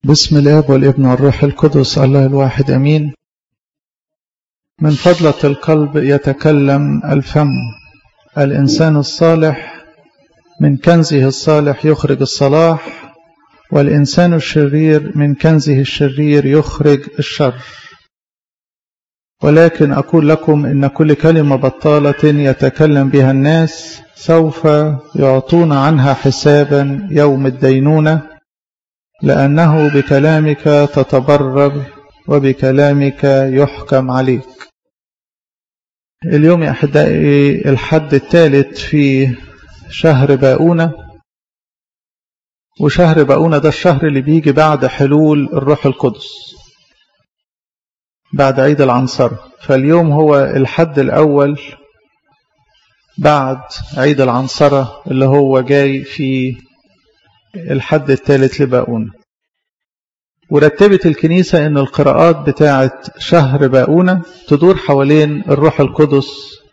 بسم الاب والابن والروح القدس الله الواحد امين من فضلة القلب يتكلم الفم الانسان الصالح من كنزه الصالح يخرج الصلاح والانسان الشرير من كنزه الشرير يخرج الشر ولكن اقول لكم ان كل كلمه بطاله يتكلم بها الناس سوف يعطون عنها حسابا يوم الدينونه لأنه بكلامك تتبرر وبكلامك يحكم عليك اليوم يا أحبائي الحد الثالث في شهر باؤونة وشهر باؤونة ده الشهر اللي بيجي بعد حلول الروح القدس بعد عيد العنصرة فاليوم هو الحد الأول بعد عيد العنصرة اللي هو جاي في الحد الثالث لباؤونة ورتبت الكنيسة ان القراءات بتاعة شهر باؤونة تدور حوالين الروح القدس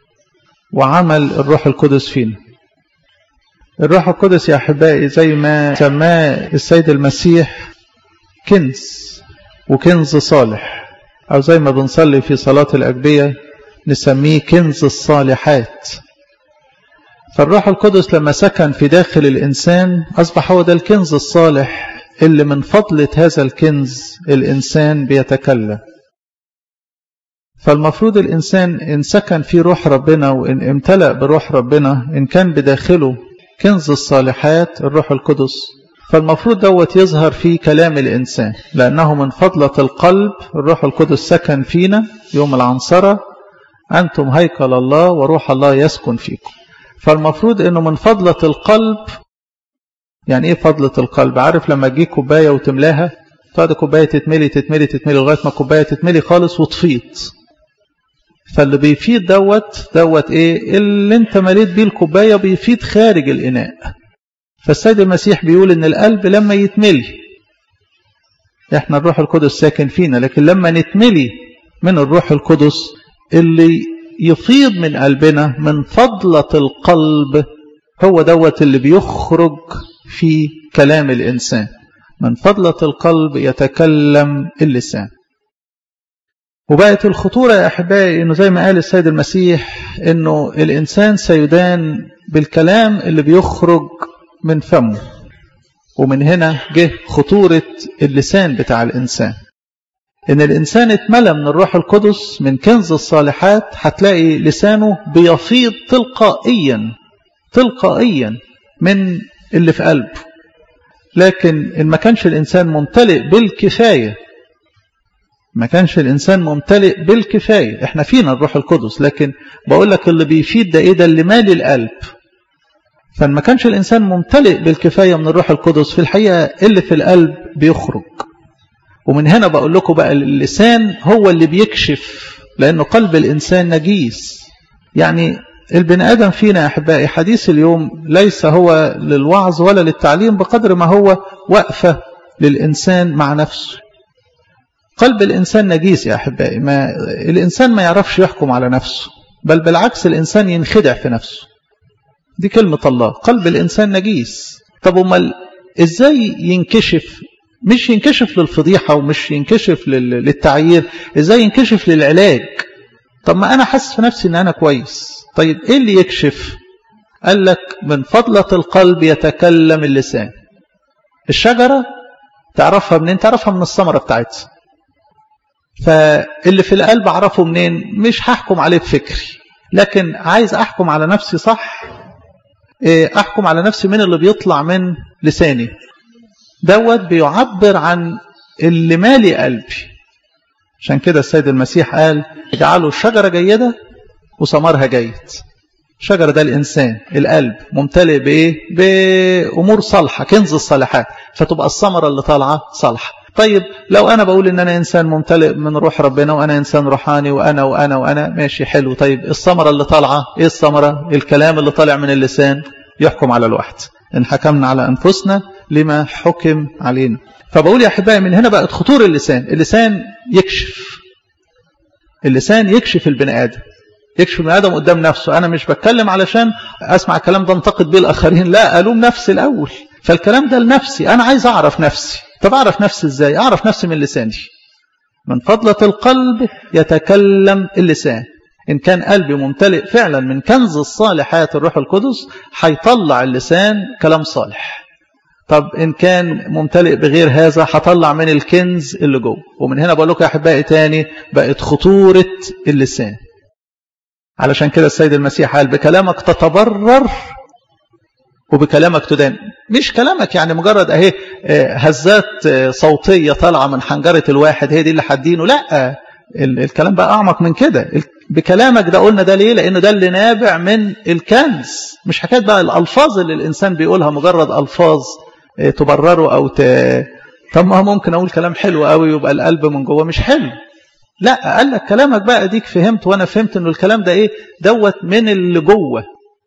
وعمل الروح القدس فينا الروح القدس يا أحبائي زي ما سماه السيد المسيح كنز وكنز صالح أو زي ما بنصلي في صلاة الأجبية نسميه كنز الصالحات فالروح القدس لما سكن في داخل الإنسان أصبح هو ده الكنز الصالح اللي من فضلة هذا الكنز الإنسان بيتكلم فالمفروض الإنسان إن سكن في روح ربنا وإن امتلأ بروح ربنا إن كان بداخله كنز الصالحات الروح القدس فالمفروض دوت يظهر في كلام الإنسان لأنه من فضلة القلب الروح القدس سكن فينا يوم العنصرة أنتم هيكل الله وروح الله يسكن فيكم فالمفروض انه من فضلة القلب يعني ايه فضلة القلب عارف لما تجيك كوباية وتملاها تقعد الكوباية تتملي تتملي تتملي لغاية ما الكوباية تتملي خالص وتفيض فاللي بيفيض دوت دوت ايه اللي انت مليت بيه الكوباية بيفيض خارج الاناء فالسيد المسيح بيقول ان القلب لما يتملي احنا الروح القدس ساكن فينا لكن لما نتملي من الروح القدس اللي يفيض من قلبنا من فضلة القلب هو دوت اللي بيخرج في كلام الإنسان من فضلة القلب يتكلم اللسان وبقت الخطورة يا أحبائي أنه زي ما قال السيد المسيح أنه الإنسان سيدان بالكلام اللي بيخرج من فمه ومن هنا جه خطورة اللسان بتاع الإنسان ان الانسان اتملى من الروح القدس من كنز الصالحات هتلاقي لسانه بيفيض تلقائيا تلقائيا من اللي في قلبه لكن ان ما كانش الانسان ممتلئ بالكفايه ما كانش الانسان ممتلئ بالكفايه احنا فينا الروح القدس لكن بقول لك اللي بيفيد ده ايه ده اللي مالي القلب فما كانش الانسان ممتلئ بالكفايه من الروح القدس في الحقيقه اللي في القلب بيخرج ومن هنا بقول لكم بقى اللسان هو اللي بيكشف لأنه قلب الإنسان نجيس يعني البني آدم فينا يا أحبائي حديث اليوم ليس هو للوعظ ولا للتعليم بقدر ما هو وقفة للإنسان مع نفسه قلب الإنسان نجيس يا أحبائي ما الإنسان ما يعرفش يحكم على نفسه بل بالعكس الإنسان ينخدع في نفسه دي كلمة الله قلب الإنسان نجيس طب أمال إزاي ينكشف مش ينكشف للفضيحة ومش ينكشف للتعيير ازاي ينكشف للعلاج طب ما انا حاسس في نفسي ان انا كويس طيب ايه اللي يكشف قال لك من فضلة القلب يتكلم اللسان الشجرة تعرفها منين تعرفها من الثمرة بتاعتها فاللي في القلب اعرفه منين مش هحكم عليه بفكري لكن عايز احكم على نفسي صح احكم على نفسي من اللي بيطلع من لساني دوت بيعبر عن اللي مالي قلبي عشان كده السيد المسيح قال اجعلوا الشجرة جيدة وثمرها جيد الشجرة ده الإنسان القلب ممتلئ بإيه بأمور صالحة كنز الصالحات فتبقى الثمرة اللي طالعة صالحة طيب لو أنا بقول إن أنا إنسان ممتلئ من روح ربنا وأنا إنسان روحاني وأنا وأنا وأنا ماشي حلو طيب الثمرة اللي طالعة إيه الثمرة الكلام اللي طالع من اللسان يحكم على الواحد إن حكمنا على أنفسنا لما حكم علينا فبقول يا أحبائي من هنا بقت خطور اللسان اللسان يكشف اللسان يكشف البني آدم يكشف البني آدم قدام نفسه أنا مش بتكلم علشان أسمع الكلام ده انتقد بيه الآخرين لا ألوم نفسي الأول فالكلام ده لنفسي أنا عايز أعرف نفسي طب أعرف نفسي إزاي أعرف نفسي من لساني من فضلة القلب يتكلم اللسان إن كان قلبي ممتلئ فعلا من كنز الصالحات الروح القدس هيطلع اللسان كلام صالح طب إن كان ممتلئ بغير هذا هطلع من الكنز اللي جوه ومن هنا بقول لكم يا أحبائي تاني بقت خطورة اللسان علشان كده السيد المسيح قال بكلامك تتبرر وبكلامك تدان مش كلامك يعني مجرد اهي هزات صوتية طالعة من حنجرة الواحد هي دي اللي حدينه لا الكلام بقى أعمق من كده بكلامك ده قلنا ده ليه لأنه ده اللي نابع من الكنز مش حكاية بقى الألفاظ اللي الإنسان بيقولها مجرد ألفاظ تبرره أو ت... طب ما ممكن أقول كلام حلو قوي يبقى القلب من جوه مش حلو لا قال لك كلامك بقى ديك فهمت وانا فهمت انه الكلام ده ايه دوت من اللي جوه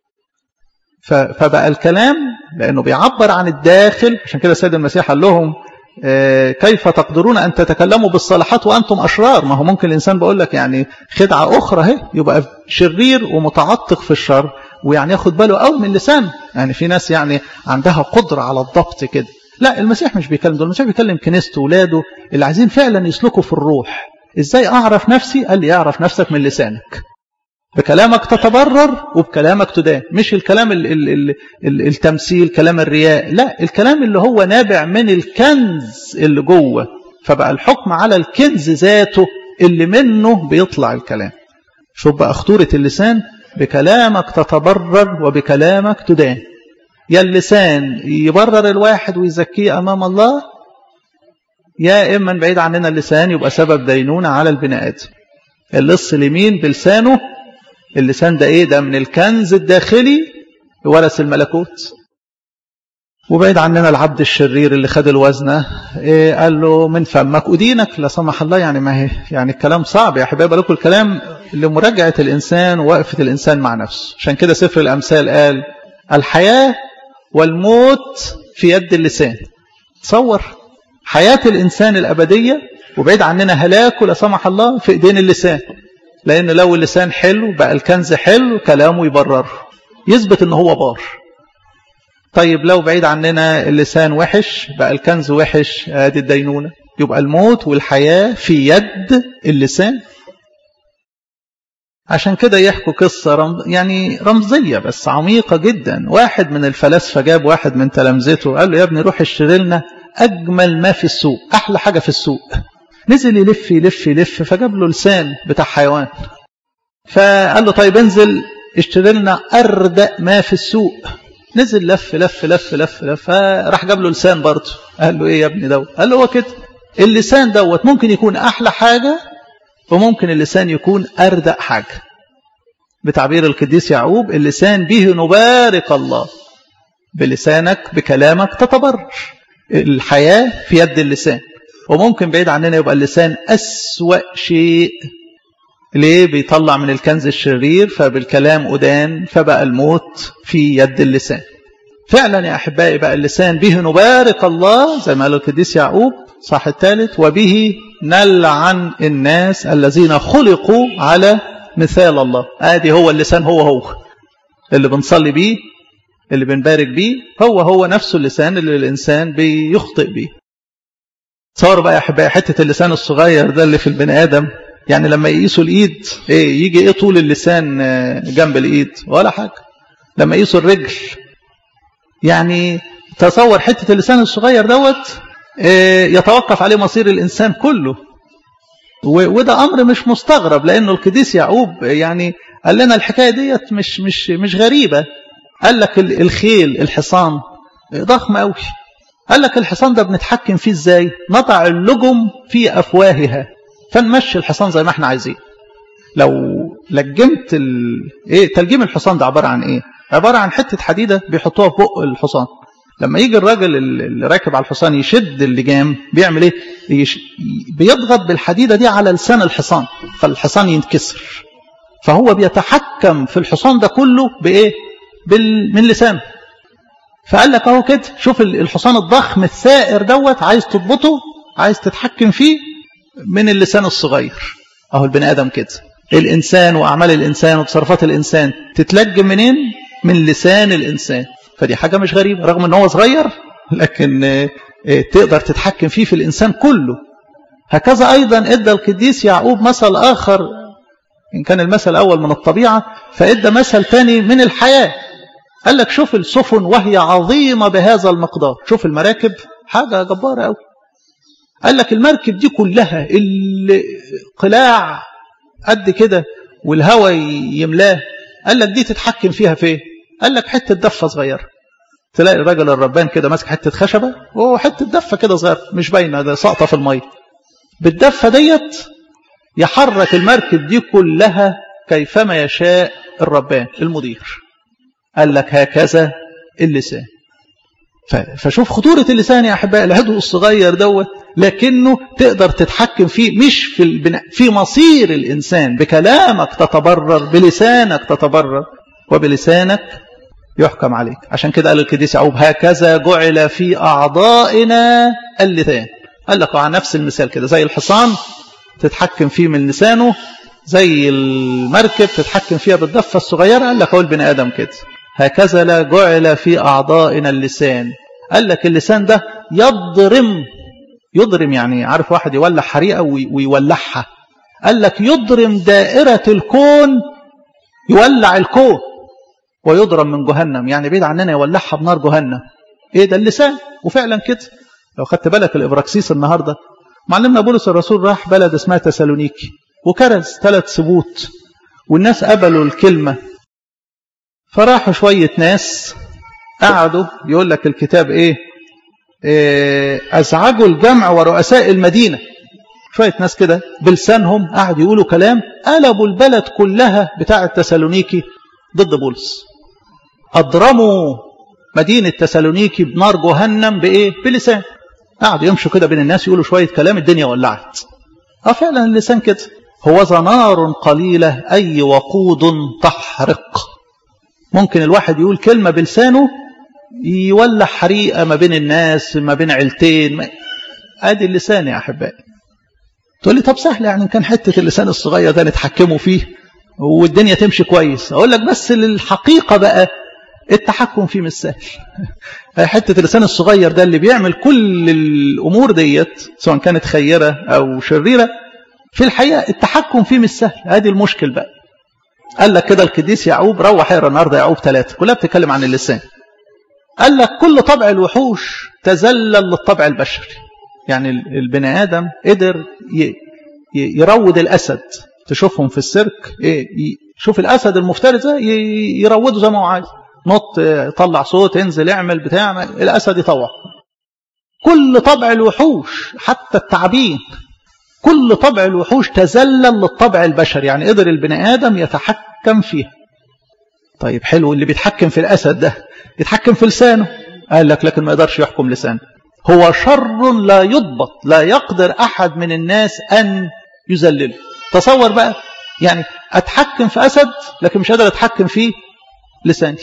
فبقى الكلام لانه بيعبر عن الداخل عشان كده السيد المسيح قال لهم كيف تقدرون ان تتكلموا بالصلاحات وانتم اشرار ما هو ممكن الانسان بقول لك يعني خدعه اخرى اهي يبقى شرير ومتعتق في الشر ويعني ياخد باله قوي من لسانه يعني في ناس يعني عندها قدره على الضبط كده لا المسيح مش بيكلم دول المسيح بيكلم كنيسته ولاده اللي عايزين فعلا يسلكوا في الروح ازاي اعرف نفسي قال لي اعرف نفسك من لسانك بكلامك تتبرر وبكلامك تدان مش الكلام ال ال ال ال التمثيل كلام الرياء لا الكلام اللي هو نابع من الكنز اللي جوه فبقى الحكم على الكنز ذاته اللي منه بيطلع الكلام شوف بقى خطورة اللسان بكلامك تتبرر وبكلامك تدان يا اللسان يبرر الواحد ويزكيه أمام الله يا إما بعيد عننا اللسان يبقى سبب دينونة على البني آدم اللص اليمين بلسانه اللسان ده ايه ده من الكنز الداخلي ورث الملكوت وبعيد عننا العبد الشرير اللي خد الوزنة إيه قال له من فمك أدينك لا سمح الله يعني ما هي يعني الكلام صعب يا حبايب لكم الكلام لمراجعة الإنسان ووقفة الإنسان مع نفسه عشان كده سفر الأمثال قال الحياة والموت في يد اللسان تصور حياة الإنسان الأبدية وبعيد عننا هلاكه لا سمح الله في إيدين اللسان لأن لو اللسان حلو بقى الكنز حلو كلامه يبرر يثبت ان هو بار طيب لو بعيد عننا اللسان وحش بقى الكنز وحش ادي الدينونة يبقى الموت والحياة في يد اللسان عشان كده يحكوا قصة رمز يعني رمزية بس عميقة جدا واحد من الفلاسفة جاب واحد من تلامذته قال له يا ابني روح اشتري لنا أجمل ما في السوق أحلى حاجة في السوق نزل يلف يلف يلف فجاب له لسان بتاع حيوان فقال له طيب انزل اشتري لنا أردأ ما في السوق نزل لف لف لف لف لف فراح جاب له لسان برضه قال له ايه يا ابني دوت قال له هو كده اللسان دوت ممكن يكون أحلى حاجة وممكن اللسان يكون أردأ حاجة بتعبير القديس يعقوب اللسان به نبارك الله بلسانك بكلامك تتبرر الحياة في يد اللسان وممكن بعيد عننا يبقى اللسان أسوأ شيء ليه بيطلع من الكنز الشرير فبالكلام أدان فبقى الموت في يد اللسان فعلا يا أحبائي بقى اللسان به نبارك الله زي ما قال القديس يعقوب صح الثالث وبه نلعن الناس الذين خلقوا على مثال الله ادي هو اللسان هو هو اللي بنصلي بيه اللي بنبارك بيه هو هو نفسه اللسان اللي الإنسان بيخطئ بيه تصور بقى يا أحبائي حتة اللسان الصغير ده اللي في البني آدم يعني لما يقيسوا الإيد إيه يجي إيه طول اللسان جنب الإيد ولا حاجة لما يقيسوا الرجل يعني تصور حتة اللسان الصغير دوت إيه يتوقف عليه مصير الإنسان كله وده أمر مش مستغرب لأنه القديس يعقوب يعني قال لنا الحكاية ديت مش مش مش غريبة قال لك الخيل الحصان ضخم قوي قال لك الحصان ده بنتحكم فيه ازاي نضع اللجم في أفواهها فنمشي الحصان زي ما احنا عايزين لو لجمت ال... ايه تلجيم الحصان ده عبارة عن ايه عبارة عن حتة حديدة بيحطوها في بق الحصان لما يجي الراجل اللي راكب على الحصان يشد اللجام بيعمل ايه يش... بيضغط بالحديدة دي على لسان الحصان فالحصان ينكسر فهو بيتحكم في الحصان ده كله بايه بال... من لسانه فقال لك اهو كده شوف الحصان الضخم الثائر دوت عايز تضبطه عايز تتحكم فيه من اللسان الصغير اهو البني ادم كده الانسان واعمال الانسان وتصرفات الانسان تتلجم منين من لسان الانسان فدي حاجه مش غريبه رغم ان هو صغير لكن تقدر تتحكم فيه في الإنسان كله هكذا أيضا إدى القديس يعقوب مثل آخر إن كان المثل الأول من الطبيعة فإدى مثل ثاني من الحياة قال لك شوف السفن وهي عظيمة بهذا المقدار شوف المراكب حاجة جبارة قوي قال لك المركب دي كلها القلاع قد كده والهواء يملاه قال لك دي تتحكم فيها فين قال لك حتة دفة صغيرة تلاقي الراجل الربان كده ماسك حتة خشبة وهو حتة دفة كده صغيرة مش باينة ده ساقطة في المية بالدفة ديت يحرك المركب دي كلها كيفما يشاء الربان المدير قال لك هكذا اللسان فشوف خطورة اللسان يا أحبائي العضو الصغير دوت لكنه تقدر تتحكم فيه مش في البناء في مصير الإنسان بكلامك تتبرر بلسانك تتبرر وبلسانك يحكم عليك عشان كده قال القديس يعقوب هكذا جعل في أعضائنا اللسان قال لك على نفس المثال كده زي الحصان تتحكم فيه من لسانه زي المركب تتحكم فيها بالضفة الصغيرة قال لك هو البني آدم كده هكذا لا جعل في أعضائنا اللسان قال لك اللسان ده يضرم يضرم يعني عارف واحد يولع حريقة ويولعها قال لك يضرم دائرة الكون يولع الكون ويضرم من جهنم يعني بعيد عننا يولعها بنار جهنم ايه ده اللسان وفعلا كده لو خدت بالك الابراكسيس النهارده معلمنا بولس الرسول راح بلد اسمها تسالونيكي وكرز ثلاث سبوت والناس قبلوا الكلمة فراحوا شوية ناس قعدوا يقول لك الكتاب ايه, إيه أزعجوا الجمع ورؤساء المدينة شوية ناس كده بلسانهم قعدوا يقولوا كلام قلبوا البلد كلها بتاع التسالونيكي ضد بولس أضرموا مدينة تسالونيكي بنار جهنم بإيه؟ بلسان قعدوا يمشوا كده بين الناس يقولوا شوية كلام الدنيا ولعت اه فعلا اللسان كده هو نار قليلة أي وقود تحرق ممكن الواحد يقول كلمة بلسانه يولع حريقة ما بين الناس ما بين عيلتين ما... ادي اللسان يا أحبائي تقول لي طب سهل يعني كان حتة اللسان الصغير ده نتحكموا فيه والدنيا تمشي كويس أقول لك بس للحقيقة بقى التحكم فيه مش سهل حتة اللسان الصغير ده اللي بيعمل كل الأمور ديت سواء كانت خيرة أو شريرة في الحقيقة التحكم فيه مش سهل هذه المشكل بقى قال لك كده القديس يعقوب روح اقرا النهارده يعقوب ثلاثة كلها بتتكلم عن اللسان قال لك كل طبع الوحوش تذلل للطبع البشري يعني البني آدم قدر يروض الأسد تشوفهم في السيرك إيه شوف الأسد المفترس ده يروضه زي ما هو عايز نط طلع صوت انزل اعمل بتاع الأسد يطوع كل طبع الوحوش حتى التعابين كل طبع الوحوش تذلل للطبع البشري يعني قدر البني آدم يتحكم فيها طيب حلو اللي بيتحكم في الأسد ده يتحكم في لسانه قال لك لكن ما يقدرش يحكم لسانه هو شر لا يضبط لا يقدر أحد من الناس أن يذلله تصور بقى يعني أتحكم في أسد لكن مش قادر أتحكم في لساني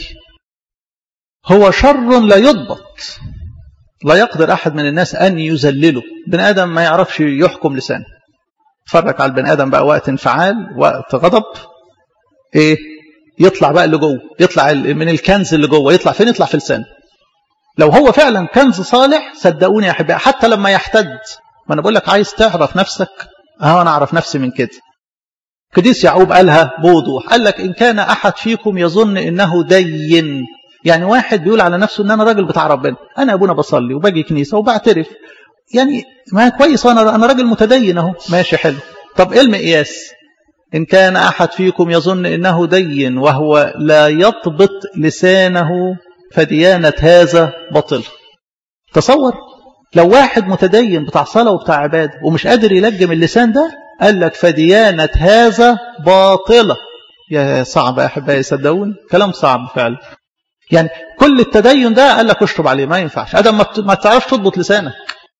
هو شر لا يضبط لا يقدر أحد من الناس أن يذلله بن آدم ما يعرفش يحكم لسانه فرق على البن آدم بقى وقت انفعال وقت غضب إيه يطلع بقى اللي جوه يطلع من الكنز اللي جوه يطلع فين يطلع في لسانه لو هو فعلا كنز صالح صدقوني يا احبائي حتى لما يحتد ما انا بقول لك عايز تعرف نفسك اه انا اعرف نفسي من كده قديس يعقوب قالها بوضوح قال لك ان كان احد فيكم يظن انه دين يعني واحد بيقول على نفسه ان انا راجل بتاع ربنا انا ابونا بصلي وباجي كنيسه وبعترف يعني ما كويس انا انا راجل متدين اهو ماشي حلو طب ايه المقياس ان كان احد فيكم يظن انه دين وهو لا يضبط لسانه فديانه هذا بطل تصور لو واحد متدين بتاع صلاه وبتاع عباده ومش قادر يلجم اللسان ده قال لك فديانه هذا باطله يا صعب يا احبائي صدقوني كلام صعب فعلا يعني كل التدين ده قال لك اشرب عليه ما ينفعش ادم ما تعرفش تضبط لسانك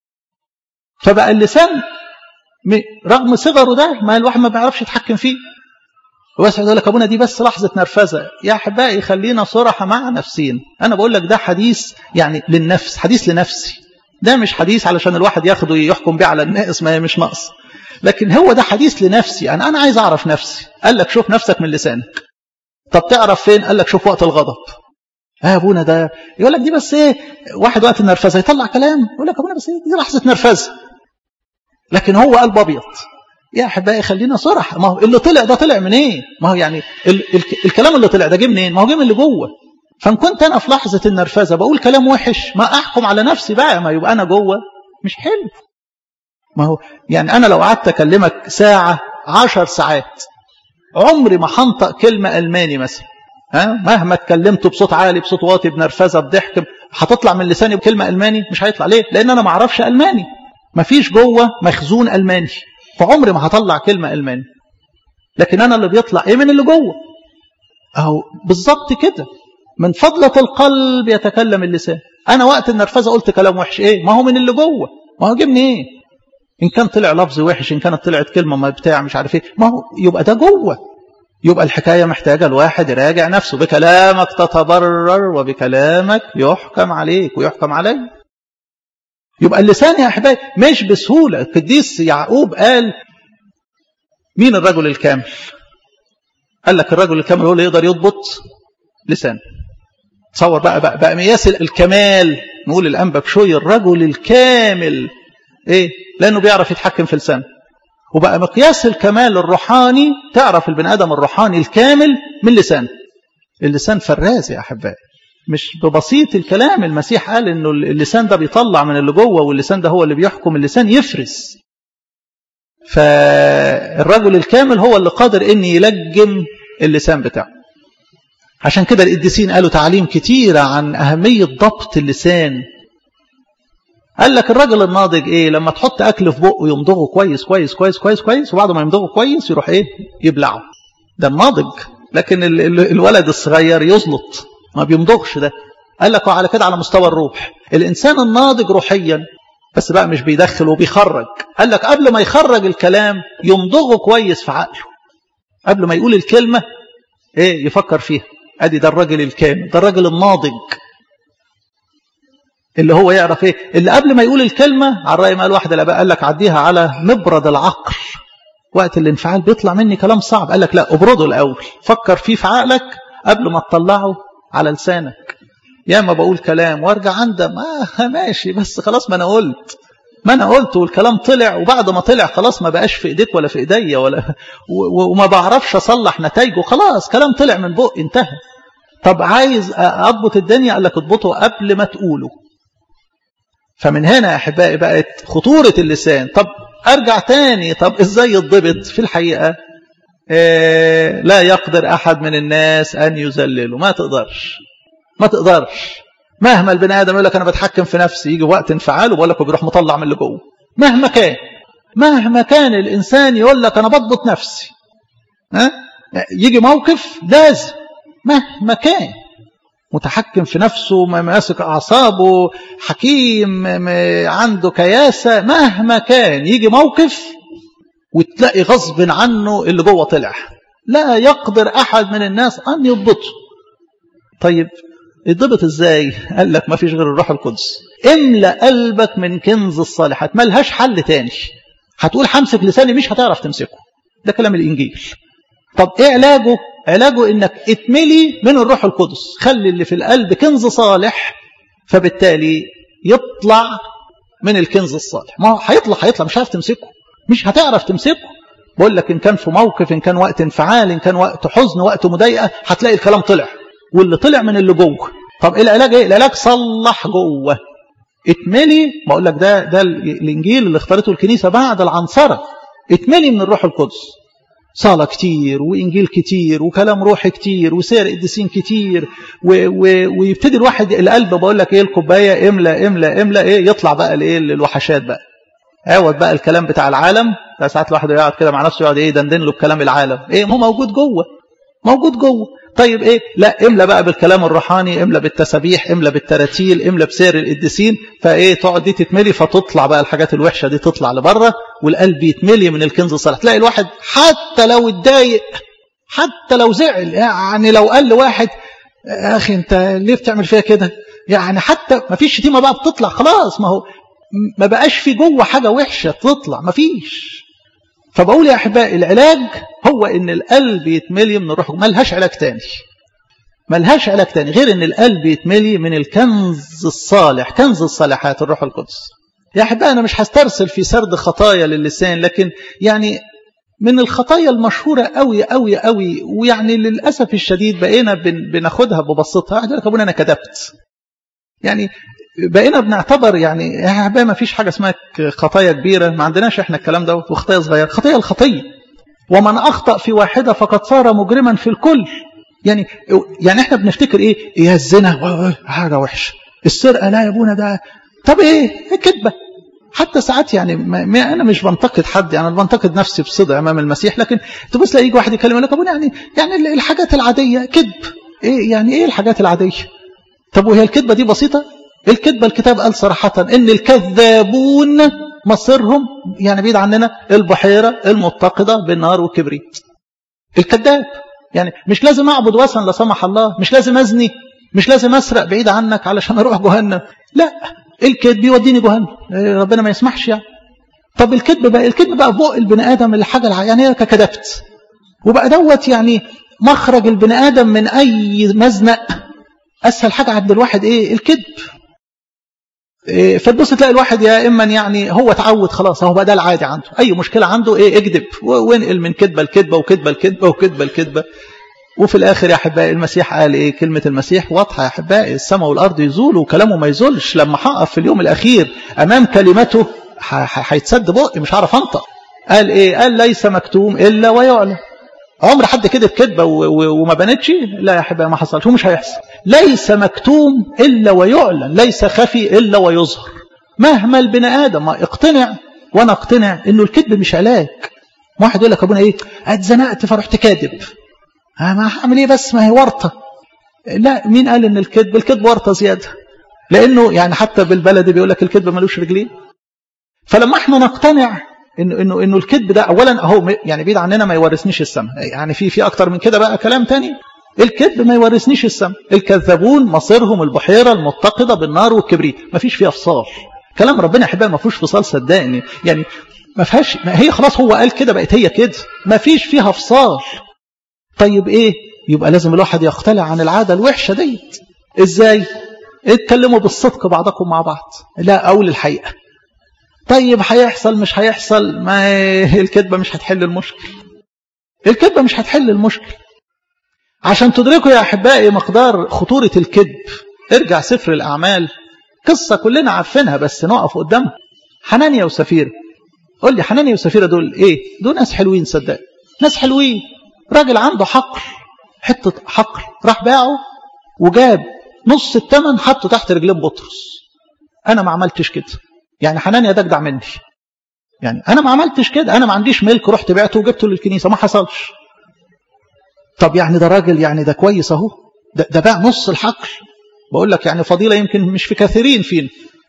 فبقى اللسان رغم صغره ده ما الواحد ما بيعرفش يتحكم فيه بس يقول لك ابونا دي بس لحظه نرفزه يا احبائي خلينا صراحه مع نفسين انا بقول لك ده حديث يعني للنفس حديث لنفسي ده مش حديث علشان الواحد ياخده يحكم بيه على الناس ما هي مش ناقص لكن هو ده حديث لنفسي انا انا عايز اعرف نفسي قال لك شوف نفسك من لسانك طب تعرف فين قال لك شوف وقت الغضب اه ابونا ده يقول لك دي بس ايه واحد وقت النرفزه يطلع كلام يقول لك ابونا بس ايه دي لحظه نرفزه لكن هو قلب ابيض يا احبائي خلينا صرح ما هو اللي طلع ده طلع من ايه ما هو يعني ال ال الكلام اللي طلع ده جه منين ما هو جه من اللي جوه فان كنت انا في لحظه النرفزه بقول كلام وحش ما احكم على نفسي بقى ما يبقى انا جوه مش حلو ما هو يعني انا لو قعدت اكلمك ساعه عشر ساعات عمري ما هنطق كلمه الماني مثلا ها مهما اتكلمت بصوت عالي بصوت واطي بنرفزه بضحك هتطلع من لساني بكلمه الماني مش هيطلع ليه لان انا ما اعرفش الماني ما فيش جوه مخزون الماني فعمري ما هطلع كلمه الماني لكن انا اللي بيطلع ايه من اللي جوه اهو بالظبط كده من فضلة القلب يتكلم اللسان انا وقت النرفزه قلت كلام وحش ايه ما هو من اللي جوه ما هو جبني ايه ان كان طلع لفظ وحش ان كانت طلعت كلمه ما بتاع مش عارف ايه ما هو يبقى ده جوه يبقى الحكايه محتاجه الواحد يراجع نفسه بكلامك تتبرر وبكلامك يحكم عليك ويحكم عليك يبقى اللسان يا احبائي مش بسهوله القديس يعقوب قال مين الرجل الكامل قال لك الرجل الكامل هو اللي يقدر يضبط لسانه تصور بقى بقى, بقى مياس الكمال نقول الانبا بشوي الرجل الكامل ايه لانه بيعرف يتحكم في لسانه وبقى مقياس الكمال الروحاني تعرف البني ادم الروحاني الكامل من لسانه اللسان فراز يا احبائي مش ببسيط الكلام المسيح قال انه اللسان ده بيطلع من اللي جوه واللسان ده هو اللي بيحكم اللسان يفرز فالرجل الكامل هو اللي قادر ان يلجم اللسان بتاعه عشان كده القديسين قالوا تعاليم كتيرة عن أهمية ضبط اللسان قال لك الراجل الناضج ايه لما تحط اكل في بقه يمضغه كويس كويس كويس كويس كويس وبعد ما يمضغه كويس يروح ايه يبلعه ده الناضج لكن ال ال الولد الصغير يزلط ما بيمضغش ده قال لك وعلى كده على مستوى الروح الانسان الناضج روحيا بس بقى مش بيدخل وبيخرج قال لك قبل ما يخرج الكلام يمضغه كويس في عقله قبل ما يقول الكلمة ايه يفكر فيها ادي ده الراجل الكامل ده الراجل الناضج اللي هو يعرف ايه اللي قبل ما يقول الكلمة على رأي ما قال واحد قال لك عديها على مبرد العقل وقت الانفعال بيطلع مني كلام صعب قال لك لا ابرده الاول فكر فيه في عقلك قبل ما تطلعه على لسانك يا ما بقول كلام وارجع عندم آه ماشي بس خلاص ما انا قلت ما انا قلت والكلام طلع وبعد ما طلع خلاص ما بقاش في ايديك ولا في ايديا ولا وما بعرفش اصلح نتائجه خلاص كلام طلع من بق انتهى طب عايز اضبط الدنيا قال لك اضبطه قبل ما تقوله فمن هنا يا احبائي بقت خطوره اللسان طب ارجع تاني طب ازاي يضبط في الحقيقه إيه لا يقدر احد من الناس ان يذلله ما تقدرش ما تقدرش مهما البني ادم يقول لك انا بتحكم في نفسي يجي وقت انفعاله بقول لك وبيروح مطلع من اللي جوه مهما كان مهما كان الانسان يقول لك انا بضبط نفسي ها يجي موقف لازم مهما كان متحكم في نفسه ماسك اعصابه حكيم عنده كياسه مهما كان يجي موقف وتلاقي غصب عنه اللي جوه طلع لا يقدر احد من الناس ان يضبطه طيب يضبط ازاي قال لك ما فيش غير الروح القدس املا قلبك من كنز الصالحات ما لهاش حل تاني هتقول همسك لساني مش هتعرف تمسكه ده كلام الانجيل طب ايه علاجه علاجه انك اتملي من الروح القدس خلي اللي في القلب كنز صالح فبالتالي يطلع من الكنز الصالح ما هو هيطلع هيطلع مش هتعرف تمسكه مش هتعرف تمسكه بقول لك ان كان في موقف ان كان وقت انفعال ان كان وقت حزن وقت مضايقه هتلاقي الكلام طلع واللي طلع من اللي جوه طب ايه العلاج ايه العلاج صلح جوه اتملي بقول لك ده ده الانجيل اللي اختارته الكنيسه بعد العنصره اتملي من الروح القدس صلاة كتير وإنجيل كتير وكلام روحي كتير وسير قديسين كتير و و ويبتدي الواحد القلب بقول لك إيه الكوباية إملى إملى إملى إيه يطلع بقى الإيه الوحشات بقى عوض بقى الكلام بتاع العالم ساعات الواحد يقعد كده مع نفسه يقعد إيه دندن له بكلام العالم إيه هو موجود جوه موجود جوه طيب ايه لا املى بقى بالكلام الروحاني املى بالتسابيح املى بالتراتيل املى بسير القديسين فايه تقعد دي تتملي فتطلع بقى الحاجات الوحشه دي تطلع لبره والقلب يتملي من الكنز الصالح تلاقي الواحد حتى لو اتضايق حتى لو زعل يعني لو قال لواحد يا اخي انت ليه بتعمل فيها كده يعني حتى ما فيش شتيمه بقى بتطلع خلاص ما هو ما بقاش في جوه حاجه وحشه تطلع ما فيش فبقول يا احبائي العلاج هو ان القلب يتملي من الروح ما لهاش علاج تاني ملهاش علاج تاني غير ان القلب يتملي من الكنز الصالح كنز الصالحات الروح القدس يا احبائي انا مش هسترسل في سرد خطايا للسان لكن يعني من الخطايا المشهورة قوي قوي قوي ويعني للأسف الشديد بقينا بناخدها ببسطها يقول لك أبونا أنا كذبت يعني بقينا بنعتبر يعني يا احبائي ما فيش حاجة اسمها خطايا كبيرة ما عندناش احنا الكلام ده وخطايا صغيرة خطايا الخطية ومن أخطأ في واحدة فقد صار مجرما في الكل يعني يعني احنا بنفتكر ايه يا الزنا حاجة وحشة السرقة لا يا ابونا ده طب ايه كذبة حتى ساعات يعني ما انا مش بنتقد حد يعني انا بنتقد نفسي بصدق امام المسيح لكن تبص يجي واحد يكلم يقول لك ابونا يعني يعني الحاجات العاديه كذب ايه يعني ايه الحاجات العاديه طب وهي الكذبه دي بسيطه الكذبه الكتاب قال صراحه ان الكذابون مصيرهم يعني بعيد عننا البحيره المتقده بالنار والكبريت الكذاب يعني مش لازم اعبد وثن لا سمح الله مش لازم ازني مش لازم اسرق بعيد عنك علشان اروح جهنم لا الكذب يوديني جهنم ربنا ما يسمحش يعني طب الكذب بقى الكذب بقى بق البني ادم الحاجه يعني ككذبت وبقى دوت يعني مخرج البني ادم من اي مزنق اسهل حاجه عند الواحد ايه الكذب إيه فتبص تلاقي الواحد يا اما يعني هو اتعود خلاص هو بقى ده العادي عنده اي مشكله عنده ايه اكذب وانقل من كذبه لكذبه وكذبه لكذبه وكذبه لكذبه وفي الاخر يا احبائي المسيح قال ايه كلمه المسيح واضحه يا احبائي السماء والارض يزولوا وكلامه ما يزولش لما هقف في اليوم الاخير امام كلمته هيتسد بقي مش هعرف انطق قال ايه قال ليس مكتوم الا ويعلم عمر حد كده بكذبه وما بانتش لا يا احبائي ما حصلش ومش هيحصل ليس مكتوم الا ويعلن ليس خفي الا ويظهر مهما البني ادم ما اقتنع وانا اقتنع انه الكذب مش علاج واحد يقول لك ابونا ايه اتزنقت فرحت كاذب ما هعمل ايه بس ما هي ورطه لا مين قال ان الكذب الكذب ورطه زياده لانه يعني حتى بالبلدي بيقول لك الكذب ملوش رجلين فلما احنا نقتنع انه انه انه الكذب ده اولا اهو يعني بعيد عننا ما يورثنيش السماء يعني في في اكتر من كده بقى كلام تاني الكذب ما يورثنيش السماء الكذابون مصيرهم البحيره المتقده بالنار والكبريت ما فيش فيها فصال كلام ربنا يا ما فيهوش فصال صدقني يعني ما فيهاش ما هي خلاص هو قال كده بقت هي كده ما فيش فيها فصال طيب ايه يبقى لازم الواحد يقتلع عن العاده الوحشه ديت ازاي اتكلموا بالصدق بعضكم مع بعض لا اقول الحقيقه طيب هيحصل مش هيحصل ما الكذبه مش هتحل المشكل الكذبه مش هتحل المشكل عشان تدركوا يا احبائي مقدار خطوره الكذب ارجع سفر الاعمال قصه كلنا عارفينها بس نقف قدامها حنانيا وسفيره قول لي حنانيا وسفيره دول ايه دول ناس حلوين صدق ناس حلوين راجل عنده حقل حته حقل راح باعه وجاب نص الثمن حطه تحت رجلين بطرس انا ما عملتش كده يعني حنانيا ده اجدع مني يعني انا ما عملتش كده انا ما عنديش ملك رحت بعته وجبته للكنيسه ما حصلش طب يعني ده راجل يعني ده كويس اهو ده, ده باع نص الحقل بقول لك يعني فضيله يمكن مش في كثيرين فينا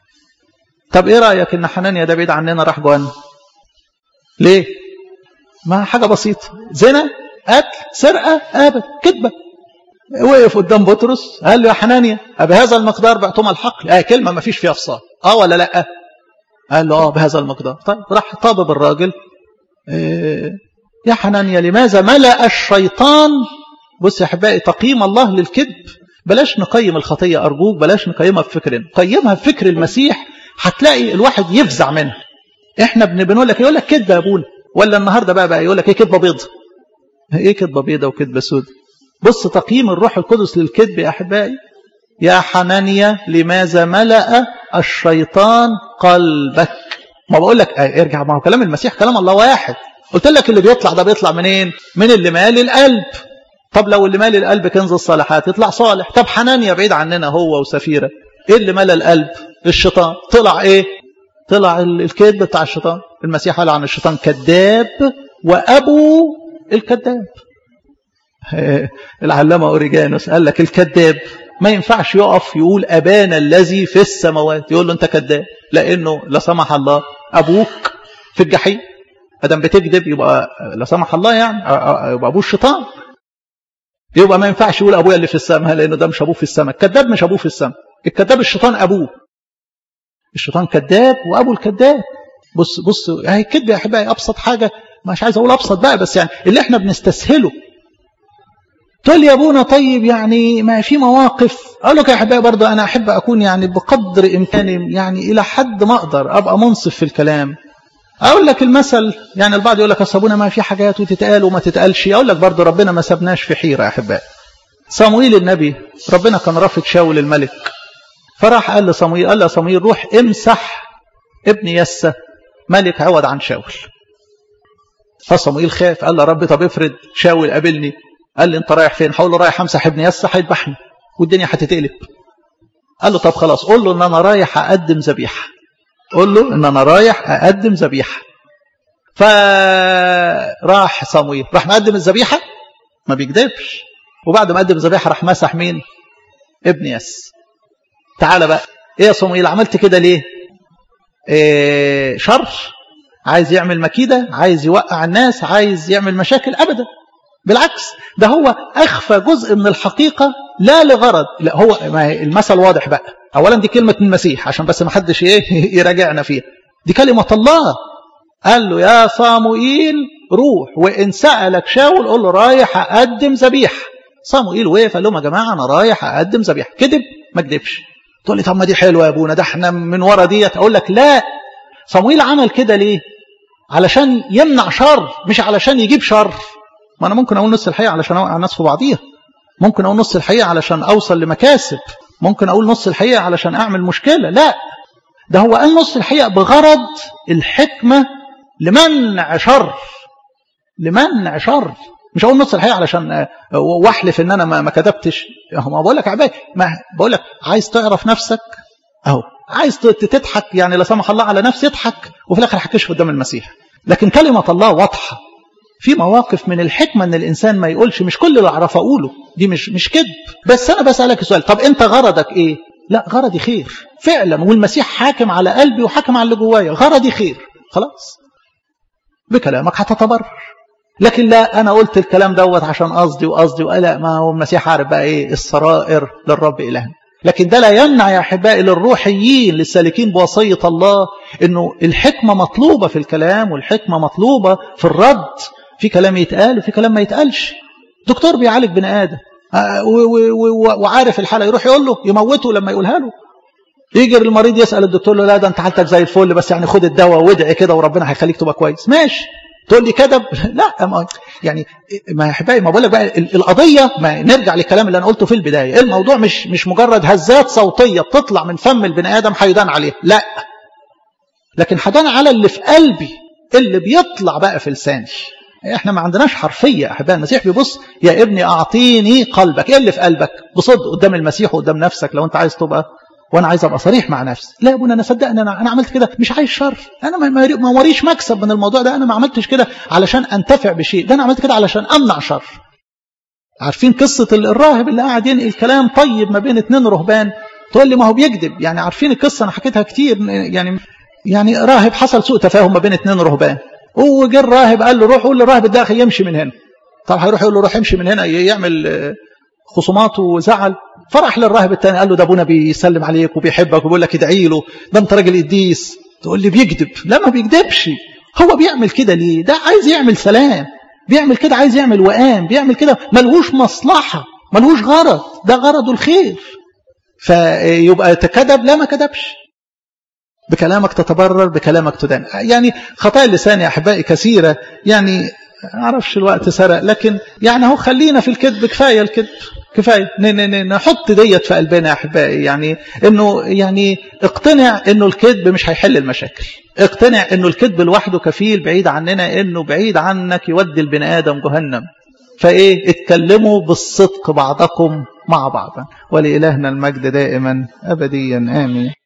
طب ايه رايك ان حنانيا ده بعيد عننا راح جهنم ليه ما حاجه بسيطه زنا قتل سرقه ابد كذبه وقف قدام بطرس قال له يا حنانيا بهذا المقدار بعتم الحقل اه كلمه ما فيش فيها فصال اه ولا لا قال له اه بهذا المقدار طيب راح طابب الراجل إيه يا حنانيا لماذا ملأ الشيطان بص يا احبائي تقييم الله للكذب بلاش نقيم الخطيه ارجوك بلاش نقيمها بفكرنا قيمها بفكر المسيح هتلاقي الواحد يفزع منها احنا بنقول لك يقول لك كذبه يا ابونا ولا النهارده بقى بقى يقول لك ايه كذبه بيضه ايه كذبه بيضه وكذبه سود بص تقييم الروح القدس للكذب يا احبائي يا حنانيا لماذا ملأ الشيطان قلبك ما بقول لك ارجع ما هو كلام المسيح كلام الله واحد قلت لك اللي بيطلع ده بيطلع منين من اللي مال القلب طب لو اللي مال القلب كنز الصالحات يطلع صالح طب حنانيا بعيد عننا هو وسفيرة ايه اللي مال القلب الشيطان طلع ايه طلع الكذب بتاع الشيطان المسيح قال عن الشيطان كذاب وابو الكذاب العلامة أوريجانوس قال لك الكذاب ما ينفعش يقف يقول أبانا الذي في السماوات يقول له أنت كذاب لأنه لا سمح الله أبوك في الجحيم ادم بتكذب يبقى لا سمح الله يعني يبقى ابوه الشيطان يبقى ما ينفعش يقول ابويا اللي في السماء لانه ده مش ابوه في السماء الكذاب مش ابوه في السماء الكذاب الشيطان ابوه الشيطان كذاب وابو الكذاب بص بص هي الكذب يا احبائي ابسط حاجه مش عايز اقول ابسط بقى بس يعني اللي احنا بنستسهله تقول لي يا ابونا طيب يعني ما في مواقف اقول لك يا احبائي برضه انا احب اكون يعني بقدر امكاني يعني الى حد ما اقدر ابقى منصف في الكلام اقول لك المثل يعني البعض يقول لك اصل ابونا ما في حاجات وتتقال وما تتقالش اقول لك برضه ربنا ما سابناش في حيره يا احبائي صمويل النبي ربنا كان رافض شاول الملك فراح قال لصمويل قال له صمويل روح امسح ابن يسى ملك عوض عن شاول فصموئيل خاف قال له ربي طب افرض شاول قابلني قال لي انت رايح فين هقول له رايح امسح ابن يسى هيذبحني والدنيا هتتقلب قال له طب خلاص قول له ان انا رايح اقدم ذبيحه قول له ان انا رايح اقدم ذبيحه فراح صموئيل راح مقدم الذبيحه ما بيكذبش وبعد ما قدم الذبيحه راح مسح مين ابن يس تعالى بقى ايه يا صموئيل عملت كده ليه إيه شر عايز يعمل مكيدة عايز يوقع الناس عايز يعمل مشاكل أبدا بالعكس ده هو أخفى جزء من الحقيقة لا لغرض لا هو ما المثل واضح بقى أولا دي كلمة من المسيح عشان بس ما حدش إيه يراجعنا فيها دي كلمة الله قال له يا صاموئيل روح وإن سألك شاول قول له رايح أقدم ذبيحة صاموئيل وقف قال لهم يا جماعة أنا رايح أقدم ذبيحة كذب ما كذبش تقول لي طب ما دي حلوة يا أبونا ده احنا من ورا ديت أقول لك لا صمويل عمل كده ليه علشان يمنع شر مش علشان يجيب شر ما أنا ممكن أقول نص الحقيقة علشان أوقع الناس في بعضيها ممكن أقول نص الحقيقة علشان أوصل لمكاسب ممكن أقول نص الحقيقة علشان أعمل مشكلة لا ده هو قال نص الحقيقة بغرض الحكمة لمنع شر لمنع شر مش هقول نص الحقيقة علشان واحلف ان انا ما كتبتش ما بقول لك عباية ما بقول لك عايز تعرف نفسك اهو عايز تضحك يعني لا سمح الله على نفسي اضحك وفي الاخر هكشف قدام المسيح لكن كلمة الله واضحة في مواقف من الحكمة ان الانسان ما يقولش مش كل اللي اعرف اقوله دي مش مش كذب بس انا بسألك سؤال طب انت غرضك ايه لا غرضي خير فعلا والمسيح حاكم على قلبي وحاكم على اللي جوايا غرضي خير خلاص بكلامك هتتبرر لكن لا انا قلت الكلام دوت عشان قصدي وقصدي ولا ما هو المسيح عارف بقى ايه السرائر للرب الهنا لكن ده لا يمنع يا احبائي للروحيين للسالكين بوصيه الله انه الحكمه مطلوبه في الكلام والحكمه مطلوبه في الرد في كلام يتقال وفي كلام ما يتقالش دكتور بيعالج بني ادم وعارف الحاله يروح يقول له يموته لما يقولها له يجي المريض يسال الدكتور له لا ده انت حالتك زي الفل بس يعني خد الدواء وادعي كده وربنا هيخليك تبقى كويس ماشي تقول لي كذب لا ما يعني ما يا حبايبي ما بقول لك بقى القضيه ما نرجع للكلام اللي انا قلته في البدايه الموضوع مش مش مجرد هزات صوتيه بتطلع من فم البني ادم هيدان عليه لا لكن هدان على اللي في قلبي اللي بيطلع بقى في لساني احنا ما عندناش حرفيه يا احبائي المسيح بيبص يا ابني اعطيني قلبك ايه اللي في قلبك بصدق قدام المسيح وقدام نفسك لو انت عايز تبقى وانا عايز ابقى صريح مع نفسي لا يا ابونا انا صدقني انا انا عملت كده مش عايز شر انا ما ما وريش مكسب من الموضوع ده انا ما عملتش كده علشان انتفع بشيء ده انا عملت كده علشان امنع شر عارفين قصه الراهب اللي قاعد ينقل كلام طيب ما بين اتنين رهبان تقول لي ما هو بيكذب يعني عارفين القصه انا حكيتها كتير يعني يعني راهب حصل سوء تفاهم ما بين اتنين رهبان وجه الراهب قال له روح قول للراهب الداخل يمشي من هنا طب هيروح يقول له روح امشي من هنا يعمل خصومات وزعل فرح للراهب الثاني قال له ده ابونا بيسلم عليك وبيحبك وبيقول لك ادعي له ده انت راجل قديس تقول لي بيكذب لا ما بيكذبش هو بيعمل كده ليه ده عايز يعمل سلام بيعمل كده عايز يعمل وئام بيعمل كده ملهوش مصلحة ملهوش غرض ده غرضه الخير فيبقى تكذب لا ما كذبش بكلامك تتبرر بكلامك تدان يعني خطايا اللسان يا احبائي كثيره يعني اعرفش الوقت سرق لكن يعني هو خلينا في الكذب كفايه الكذب كفايه نحط ديت في قلبنا يا احبائي يعني انه يعني اقتنع انه الكذب مش هيحل المشاكل اقتنع انه الكذب لوحده كفيل بعيد عننا انه بعيد عنك يودي البني ادم جهنم فايه اتكلموا بالصدق بعضكم مع بعض ولإلهنا المجد دائما ابديا امين